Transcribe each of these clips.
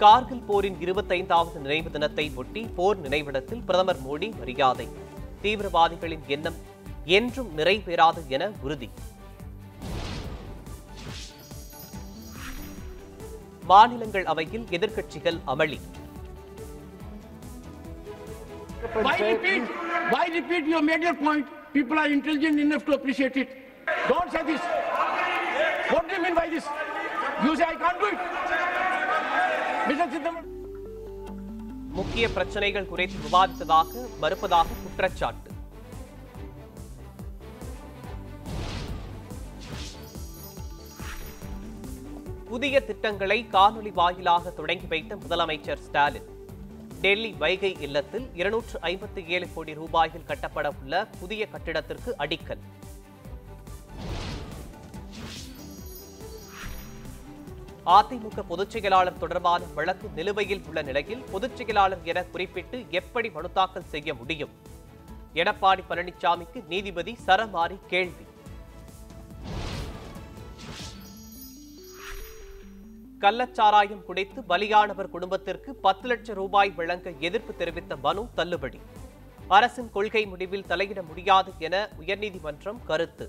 கார்கில் போரின் இருபத்தைந்தாவது நினைவு தினத்தை ஒட்டி போர் நினைவிடத்தில் பிரதமர் மோடி மரியாதை தீவிரவாதிகளின் எண்ணம் என்றும் நிறைவேறாது என உறுதி மாநிலங்கள் அவையில் எதிர்க்கட்சிகள் அமளி Why repeat? Why repeat? You made your point. People are intelligent enough to appreciate it. Don't say this. What do you mean by this? You say I can't do it. Mr. Chidambaram. முக்கிய பிரச்சனைகள் குறித்து விவாதித்ததாக மறுப்பதாக குற்றச்சாட்டு புதிய திட்டங்களை காணொலி வாயிலாக தொடங்கி வைத்த முதலமைச்சர் ஸ்டாலின் டெல்லி வைகை இல்லத்தில் இருநூற்று ஐம்பத்தி ஏழு கோடி ரூபாயில் கட்டப்பட உள்ள புதிய கட்டிடத்திற்கு அடிக்கல் அதிமுக பொதுச் செயலாளர் தொடர்பான வழக்கு நிலுவையில் உள்ள நிலையில் பொதுச் செயலாளர் என குறிப்பிட்டு எப்படி மனு தாக்கல் செய்ய முடியும் எடப்பாடி பழனிசாமிக்கு நீதிபதி சரமாரி கேள்வி கள்ளச்சாராயம் குடித்து பலியானவர் குடும்பத்திற்கு பத்து லட்சம் ரூபாய் வழங்க எதிர்ப்பு தெரிவித்த மனு தள்ளுபடி அரசின் கொள்கை முடிவில் தலையிட முடியாது என உயர்நீதிமன்றம் கருத்து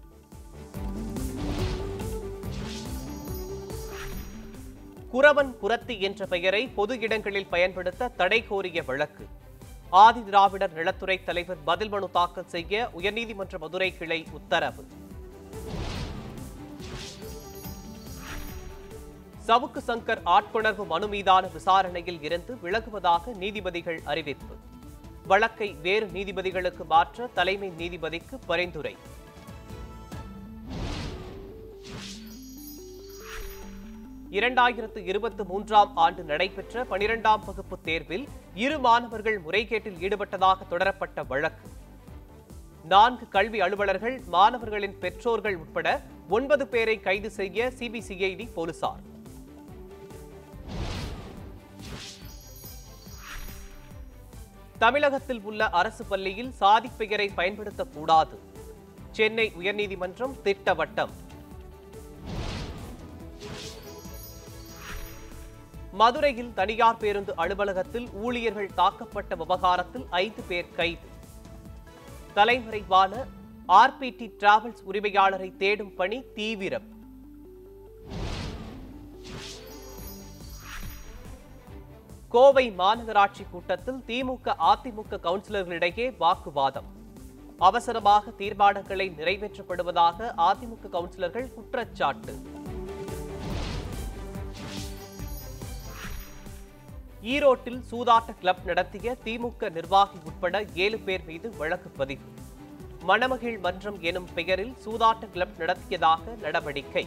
குரவன் குரத்தி என்ற பெயரை பொது இடங்களில் பயன்படுத்த தடை கோரிய வழக்கு ஆதி திராவிடர் நலத்துறை தலைவர் பதில் மனு தாக்கல் செய்ய உயர்நீதிமன்ற மதுரை கிளை உத்தரவு சவுக்கு சங்கர் ஆட்கொணர்வு மனு மீதான விசாரணையில் இருந்து விலகுவதாக நீதிபதிகள் அறிவிப்பு வழக்கை வேறு நீதிபதிகளுக்கு மாற்ற தலைமை நீதிபதிக்கு பரிந்துரை இரண்டாயிரத்து இருபத்தி மூன்றாம் ஆண்டு நடைபெற்ற பனிரெண்டாம் வகுப்பு தேர்வில் இரு மாணவர்கள் முறைகேட்டில் ஈடுபட்டதாக தொடரப்பட்ட வழக்கு நான்கு கல்வி அலுவலர்கள் மாணவர்களின் பெற்றோர்கள் உட்பட ஒன்பது பேரை கைது செய்ய சிபிசிஐடி போலீசார் தமிழகத்தில் உள்ள அரசு பள்ளியில் சாதி பெயரை பயன்படுத்தக்கூடாது சென்னை உயர்நீதிமன்றம் திட்டவட்டம் மதுரையில் தனியார் பேருந்து அலுவலகத்தில் ஊழியர்கள் தாக்கப்பட்ட விவகாரத்தில் ஐந்து பேர் கைது தலைமறைவான ஆர்பிடி டிராவல்ஸ் உரிமையாளரை தேடும் பணி தீவிரம் கோவை மாநகராட்சி கூட்டத்தில் திமுக அதிமுக கவுன்சிலர்களிடையே வாக்குவாதம் அவசரமாக தீர்மானங்களை நிறைவேற்றப்படுவதாக அதிமுக கவுன்சிலர்கள் குற்றச்சாட்டு ஈரோட்டில் சூதாட்ட கிளப் நடத்திய திமுக நிர்வாகி உட்பட ஏழு பேர் மீது வழக்கு பதிவு மணமகிழ் மன்றம் எனும் பெயரில் சூதாட்ட கிளப் நடத்தியதாக நடவடிக்கை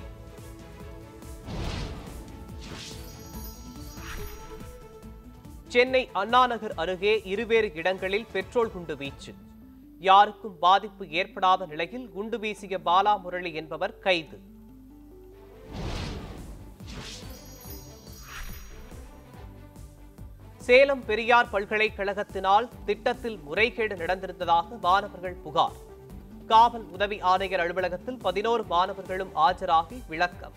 சென்னை அண்ணாநகர் அருகே இருவேறு இடங்களில் பெட்ரோல் குண்டு வீச்சு யாருக்கும் பாதிப்பு ஏற்படாத நிலையில் குண்டு வீசிய பாலா முரளி என்பவர் கைது சேலம் பெரியார் பல்கலைக்கழகத்தினால் திட்டத்தில் முறைகேடு நடந்திருந்ததாக மாணவர்கள் புகார் காவல் உதவி ஆணையர் அலுவலகத்தில் பதினோரு மாணவர்களும் ஆஜராகி விளக்கம்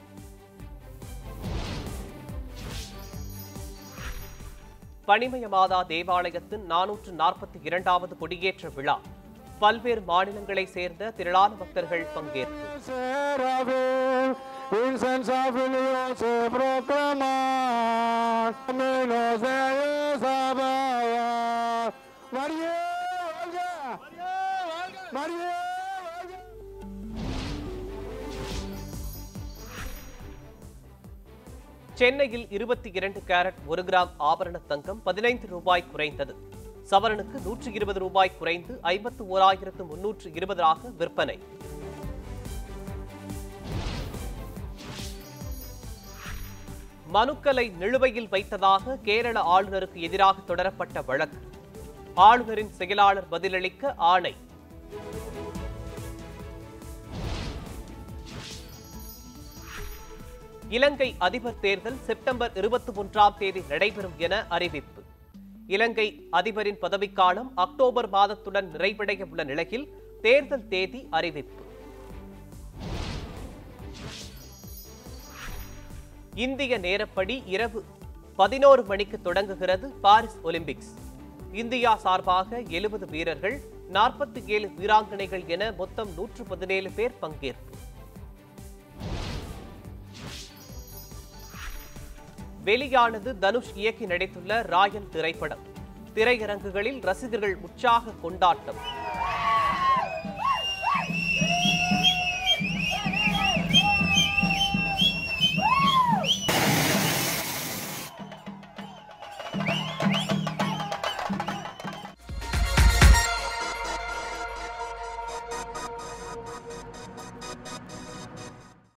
பனிமய மாதா தேவாலயத்தின் நானூற்று நாற்பத்தி இரண்டாவது கொடியேற்ற விழா பல்வேறு மாநிலங்களைச் சேர்ந்த திரளான பக்தர்கள் பங்கேற்பு Seraphim, incense of millions se proclaman, menos de Sabaya. María, Olga, María, Olga. சென்னையில் இருபத்தி இரண்டு கேரட் ஒரு கிராம் ஆபரண தங்கம் பதினைந்து ரூபாய் குறைந்தது சவரனுக்கு நூற்று இருபது ரூபாய் குறைந்து ஐம்பத்து ஓராயிரத்து முன்னூற்று இருபதாக விற்பனை மனுக்களை நிலுவையில் வைத்ததாக கேரள ஆளுநருக்கு எதிராக தொடரப்பட்ட வழக்கு ஆளுநரின் செயலாளர் பதிலளிக்க ஆணை இலங்கை அதிபர் தேர்தல் செப்டம்பர் இருபத்தி ஒன்றாம் தேதி நடைபெறும் என அறிவிப்பு இலங்கை அதிபரின் பதவிக்காலம் அக்டோபர் மாதத்துடன் நிறைவடைய உள்ள நிலையில் தேர்தல் தேதி அறிவிப்பு இந்திய நேரப்படி இரவு பதினோரு மணிக்கு தொடங்குகிறது பாரிஸ் ஒலிம்பிக்ஸ் இந்தியா சார்பாக எழுபது வீரர்கள் நாற்பத்தி ஏழு வீராங்கனைகள் என மொத்தம் நூற்று பதினேழு பேர் பங்கேற்பு வெளியானது தனுஷ் இயக்கி நடித்துள்ள ராயன் திரைப்படம் திரையரங்குகளில் ரசிகர்கள் உற்சாக கொண்டாட்டம்